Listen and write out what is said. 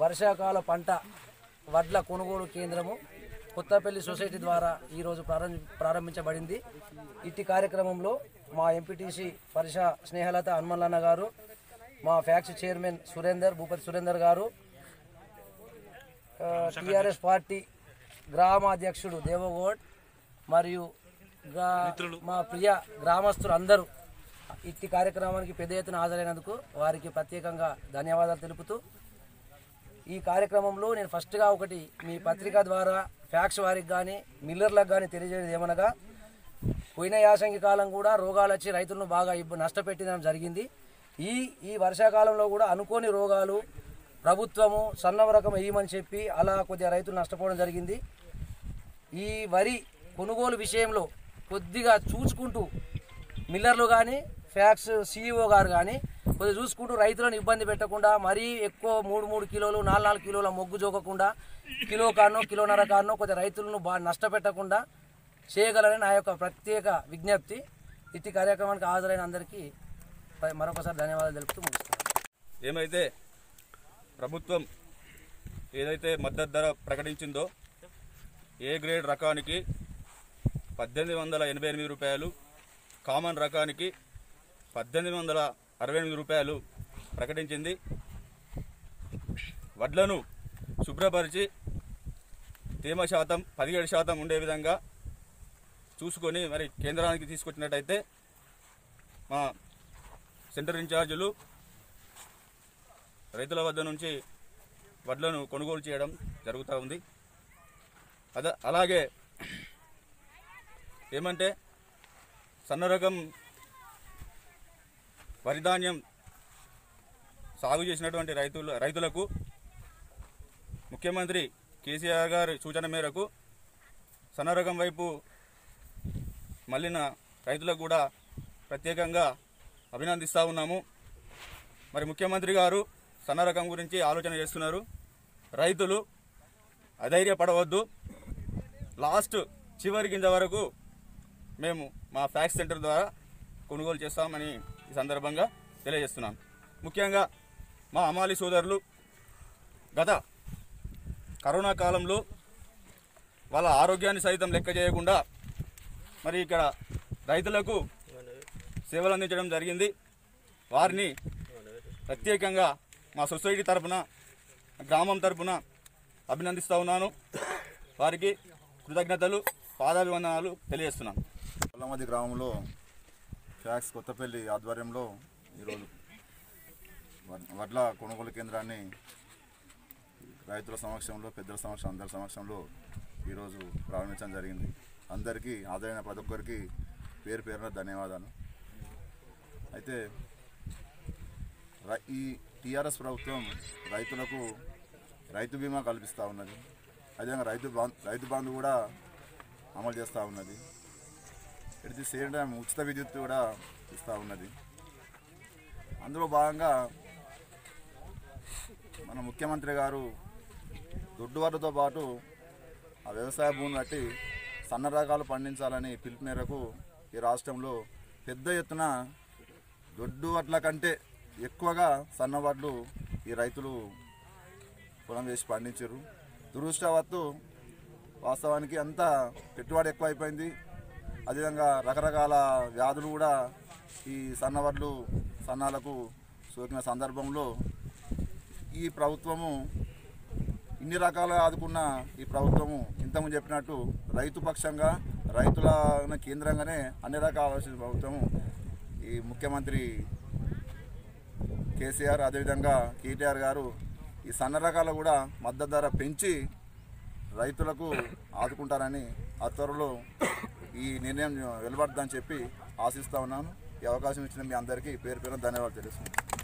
వర్షాకాల పంట వడ్ల కొనుగోలు కేంద్రము కొత్తపల్లి సొసైటీ ద్వారా ఈరోజు ప్రారంభ ప్రారంభించబడింది ఇట్టి కార్యక్రమంలో మా ఎంపీటీసీ పరిష స్నేహలత హనుమల్లన్న గారు మా PACS chairman Surender Bhupathi Surender garu TRS party గ్రామ అధ్యక్షుడు దేవగౌడ్ మరియు గా- మా ప్రియ గ్రామస్తులు అందరూ ఇట్టి కార్యక్రమానికి పెద్ద ఎత్తున హాజరైనందుకు వారికి ప్రత్యేకంగా ధన్యవాదాలు తెలుపుతూ ఈ కార్యక్రమంలో నేను ఫస్ట్గా ఒకటి మీ పత్రిక ద్వారా ఫ్యాక్స్ వారికి కానీ మిల్లర్లకు కానీ తెలియజేయడం ఏమనగా పోయిన యాసంగి కాలం కూడా రోగాలు వచ్చి రైతులను బాగా ఇబ్బ నష్టపెట్టడం జరిగింది ఈ ఈ వర్షాకాలంలో కూడా అనుకోని రోగాలు ప్రభుత్వము సన్నవ రకం వేయమని చెప్పి అలా కొద్దిగా రైతులు నష్టపోవడం జరిగింది ఈ వరి కొనుగోలు విషయంలో కొద్దిగా చూసుకుంటూ మిల్లర్లు కానీ ఫ్యాక్స్ సీఈఓ గారు కానీ కొద్దిగా చూసుకుంటూ రైతులను ఇబ్బంది పెట్టకుండా మరీ ఎక్కువ మూడు మూడు కిలోలు నాలుగు నాలుగు కిలోల మొగ్గు జోకకుండా కిలో కానో కిలోన్నర కానో కొద్దిగా రైతులను బాగా నష్టపెట్టకుండా చేయగలరని నా యొక్క ప్రత్యేక విజ్ఞప్తి ఇట్టి కార్యక్రమానికి హాజరైన అందరికీ మరొకసారి ధన్యవాదాలు తెలుపుతూ ముగిస్తున్నాను ఏమైతే ప్రభుత్వం ఏదైతే మద్దతు ధర ప్రకటించిందో ఏ గ్రేడ్ రకానికి పద్దెనిమిది వందల ఎనభై ఎనిమిది రూపాయలు కామన్ రకానికి పద్దెనిమిది వందల అరవై ఎనిమిది రూపాయలు ప్రకటించింది వడ్లను శుభ్రపరిచి తేమ శాతం పదిహేడు శాతం ఉండే విధంగా చూసుకొని మరి కేంద్రానికి తీసుకొచ్చినట్టయితే మా సెంటర్ ఇన్ఛార్జీలు రైతుల వద్ద నుంచి వడ్లను కొనుగోలు చేయడం జరుగుతూ ఉంది అద అలాగే ఏమంటే సన్న రకం వరిధాన్యం సాగు చేసినటువంటి రైతుల రైతులకు ముఖ్యమంత్రి కేసీఆర్ గారి సూచన మేరకు సన్న రకం వైపు మళ్ళిన రైతులకు కూడా ప్రత్యేకంగా అభినందిస్తూ ఉన్నాము మరి ముఖ్యమంత్రి గారు సన్న రకం గురించి ఆలోచన చేస్తున్నారు రైతులు అధైర్యపడవద్దు లాస్ట్ చివరి గింజ వరకు మేము మా ఫ్యాక్స్ సెంటర్ ద్వారా కొనుగోలు చేస్తామని ఈ సందర్భంగా తెలియజేస్తున్నాం ముఖ్యంగా మా అమాలి సోదరులు గత కరోనా కాలంలో వాళ్ళ ఆరోగ్యాన్ని సైతం లెక్క చేయకుండా మరి ఇక్కడ రైతులకు సేవలు అందించడం జరిగింది వారిని ప్రత్యేకంగా మా సొసైటీ తరపున గ్రామం తరపున అభినందిస్తూ ఉన్నాను వారికి కృతజ్ఞతలు పాదాభివందనాలు తెలియజేస్తున్నాను కొల్లమది గ్రామంలో ఫ్యాక్స్ కొత్తపల్లి ఆధ్వర్యంలో ఈరోజు వడ్- వడ్ల కొనుగోలు కేంద్రాన్ని రైతుల సమక్షంలో పెద్దల సమక్షం అందరి సమక్షంలో ఈరోజు ప్రారంభించడం జరిగింది అందరికీ ఆదరైన ప్రతి ఒక్కరికి పేరు పేరున ధన్యవాదాలు అయితే రై- ఈ టీఆర్ఎస్ ప్రభుత్వం రైతులకు రైతు బీమా కల్పిస్తూ ఉన్నది అదేవిధంగా రైతు బాంధ్ రైతు బంధు కూడా అమలు చేస్తూ ఉన్నది ఎట్ ది సేమ్ టైం ఉచిత విద్యుత్ కూడా ఇస్తూ ఉన్నది అందులో భాగంగా మన ముఖ్యమంత్రి గారు దొడ్డువారితో పాటు ఆ వ్యవసాయ భూమిని బట్టి సన్న రకాలు పండించాలని పిలుపు మేరకు ఈ రాష్ట్రంలో పెద్ద ఎత్తున దొడ్డు వడ్ల కంటే ఎక్కువగా సన్న వడ్లు ఈ రైతులు పొలం వేసి పండించారు దురదృష్టవత్తు వాస్తవానికి అంతా పెట్టుబడి ఎక్కువ అయిపోయింది అదేవిధంగా రకరకాల వ్యాధులు కూడా ఈ సన్నవడ్లు సన్నాలకు సోకిన సందర్భంలో ఈ ప్రభుత్వము ఇన్ని రకాలుగా ఆదుకున్న ఈ ప్రభుత్వము ఇంతకుముందు చెప్పినట్టు రైతు పక్షంగా రైతుల కేంద్రంగానే అన్ని రకాల ఆలోచించిన ప్రభుత్వము ఈ ముఖ్యమంత్రి కేసీఆర్ అదేవిధంగా కేటీఆర్ గారు ఈ సన్న రకాలు కూడా మద్దతు ధర పెంచి రైతులకు ఆదుకుంటారని ఆ త్వరలో ఈ నిర్ణయం వెలువడదని చెప్పి ఆశిస్తా ఉన్నాను ఈ అవకాశం ఇచ్చిన మీ అందరికీ పేరు పేరు ధన్యవాదాలు తెలుస్తున్నాను